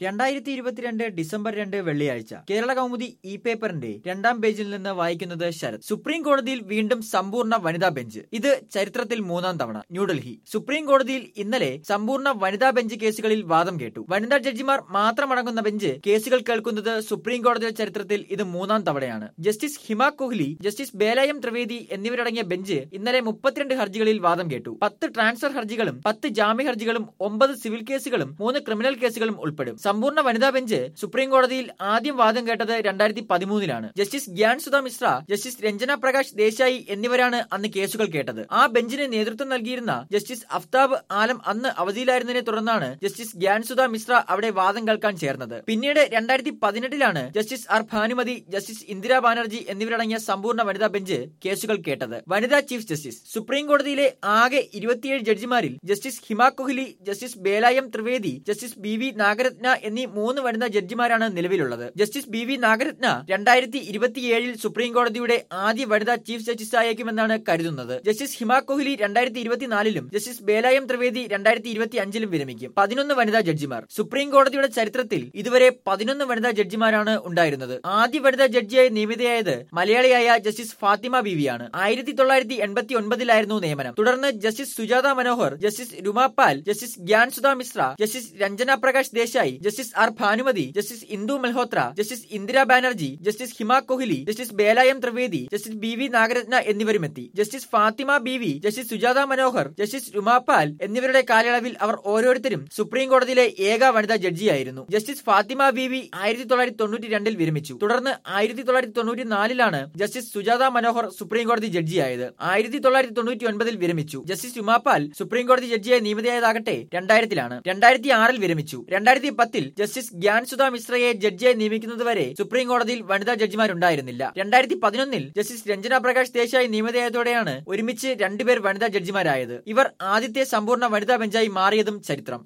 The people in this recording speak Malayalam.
രണ്ടായിരത്തി ഇരുപത്തിരണ്ട് ഡിസംബർ രണ്ട് വെള്ളിയാഴ്ച കേരള കൗമുദി ഇ പേപ്പറിന്റെ രണ്ടാം പേജിൽ നിന്ന് വായിക്കുന്നത് ശരത് സുപ്രീം കോടതിയിൽ വീണ്ടും സമ്പൂർണ്ണ വനിതാ ബെഞ്ച് ഇത് ചരിത്രത്തിൽ മൂന്നാം തവണ ന്യൂഡൽഹി സുപ്രീം കോടതിയിൽ ഇന്നലെ സമ്പൂർണ്ണ വനിതാ ബെഞ്ച് കേസുകളിൽ വാദം കേട്ടു വനിതാ ജഡ്ജിമാർ മാത്രമടങ്ങുന്ന ബെഞ്ച് കേസുകൾ കേൾക്കുന്നത് സുപ്രീം കോടതിയുടെ ചരിത്രത്തിൽ ഇത് മൂന്നാം തവണയാണ് ജസ്റ്റിസ് ഹിമ കോഹ്ലി ജസ്റ്റിസ് ബേലായം ത്രിവേദി എന്നിവരടങ്ങിയ ബെഞ്ച് ഇന്നലെ മുപ്പത്തിരണ്ട് ഹർജികളിൽ വാദം കേട്ടു പത്ത് ട്രാൻസ്ഫർ ഹർജികളും പത്ത് ജാമ്യ ഹർജികളും ഒമ്പത് സിവിൽ കേസുകളും മൂന്ന് ക്രിമിനൽ കേസുകളും ഉൾപ്പെടും സമ്പൂർണ്ണ വനിതാ ബെഞ്ച് സുപ്രീം കോടതിയിൽ ആദ്യം വാദം കേട്ടത് രണ്ടായിരത്തി പതിമൂന്നിലാണ് ജസ്റ്റിസ് ഗ്യാൻ സുധ മിശ്ര ജസ്റ്റിസ് രഞ്ജന പ്രകാശ് ദേശായി എന്നിവരാണ് അന്ന് കേസുകൾ കേട്ടത് ആ ബെഞ്ചിന് നേതൃത്വം നൽകിയിരുന്ന ജസ്റ്റിസ് അഫ്താബ് ആലം അന്ന് അവധിയിലായിരുന്നതിനെ തുടർന്നാണ് ജസ്റ്റിസ് ഗ്യാൻ സുധ മിശ്ര അവിടെ വാദം കേൾക്കാൻ ചേർന്നത് പിന്നീട് രണ്ടായിരത്തി പതിനെട്ടിലാണ് justice R Bhanumathi justice Indira Banerjee എന്നിവരടങ്ങിയ സമ്പൂർണ്ണ വനിതാ ബെഞ്ച് കേസുകൾ കേട്ടത് വനിതാ ചീഫ് ജസ്റ്റിസ് സുപ്രീം കോടതിയിലെ ആകെ ഇരുപത്തിയേഴ് ജഡ്ജിമാരിൽ justice Hima Kohli justice Bela M Trivedi justice B V Nagarathna എന്നീ മൂന്ന് വനിതാ ജഡ്ജിമാരാണ് നിലവിലുള്ളത് ജസ്റ്റിസ് ബി വി നാഗരത്ന രണ്ടായിരത്തി ഇരുപത്തിയേഴിൽ സുപ്രീം കോടതിയുടെ ആദ്യ വനിതാ ചീഫ് ജസ്റ്റിസ് ആയേക്കുമെന്നാണ് കരുതുന്നത് ജസ്റ്റിസ് ഹിമ കോഹ്ലി രണ്ടായിരത്തി ഇരുപത്തിനാലിലും ജസ്റ്റിസ് ബേലായം ത്രിവേദി രണ്ടായിരത്തി ഇരുപത്തി അഞ്ചിലും വിരമിക്കും പതിനൊന്ന് വനിതാ ജഡ്ജിമാർ സുപ്രീം കോടതിയുടെ ചരിത്രത്തിൽ ഇതുവരെ പതിനൊന്ന് വനിതാ ജഡ്ജിമാരാണ് ഉണ്ടായിരുന്നത് ആദ്യ വനിതാ ജഡ്ജിയായി നിയമിതയായത് മലയാളിയായ ജസ്റ്റിസ് ഫാത്തിമ ബീവിയാണ് ആയിരത്തി തൊള്ളായിരത്തി എൺപത്തി ഒൻപതിലായിരുന്നു നിയമനം തുടർന്ന് justice Sujata Manohar justice Ruma Pal justice Gyan Sudha Mishra justice Ranjana Prakash Desai justice R Bhanumathi justice Indu Malhotra justice Indira Banerjee justice Hima Kohli justice Bela M Trivedi justice B V Nagarathna എന്നിവരുമെത്തി justice Fathima Beevi justice Sujata Manohar justice Ruma Pal എന്നിവരുടെ കാലയളവിൽ അവർ ഓരോരുത്തരും സുപ്രീം കോടതിയിലെ ഏക വനിതാ ജഡ്ജിയായിരുന്നു ജസ്റ്റിസ് ഫാത്തിമ ബി വി ആയിരത്തി തൊള്ളായിരത്തി തൊണ്ണൂറ്റി രണ്ടിൽ വിരമിച്ചു തുടർന്ന് ആയിരത്തി തൊള്ളായിരത്തി തൊണ്ണൂറ്റി നാലിലാണ് ജസ്റ്റിസ് സുജാത മനോഹർ സുപ്രീം കോടതി ജഡ്ജിയായത് ആയിരത്തി തൊള്ളായിരത്തി തൊണ്ണൂറ്റി ഒൻപതിൽ വിരമിച്ചു ജസ്റ്റിസ് ഉമാപാൽ സുപ്രീം കോടതി ജഡ്ജിയായി നിയമിതയായതാകട്ടെ രണ്ടായിരത്തിലാണ് രണ്ടായിരത്തി ആറിൽ വിരമിച്ചു രണ്ടായിരത്തി പത്തിൽ ജസ്റ്റിസ് ഗ്യാൻ സുധ മിശ്രയെ ജഡ്ജിയായി നിയമിക്കുന്നതുവരെ സുപ്രീം കോടതിയിൽ വനിതാ ജഡ്ജിമാരുണ്ടായിരുന്നില്ല രണ്ടായിരത്തി പതിനൊന്നിൽ ജസ്റ്റിസ് രഞ്ജന പ്രകാശ് ദേശായി നിയമിതയായതോടെയാണ് ഒരുമിച്ച് രണ്ടുപേർ വനിതാ ജഡ്ജിമാരായത് ഇവർ ആദ്യത്തെ സമ്പൂർണ്ണ വനിതാ ബെഞ്ചായി മാറിയതും ചരിത്രം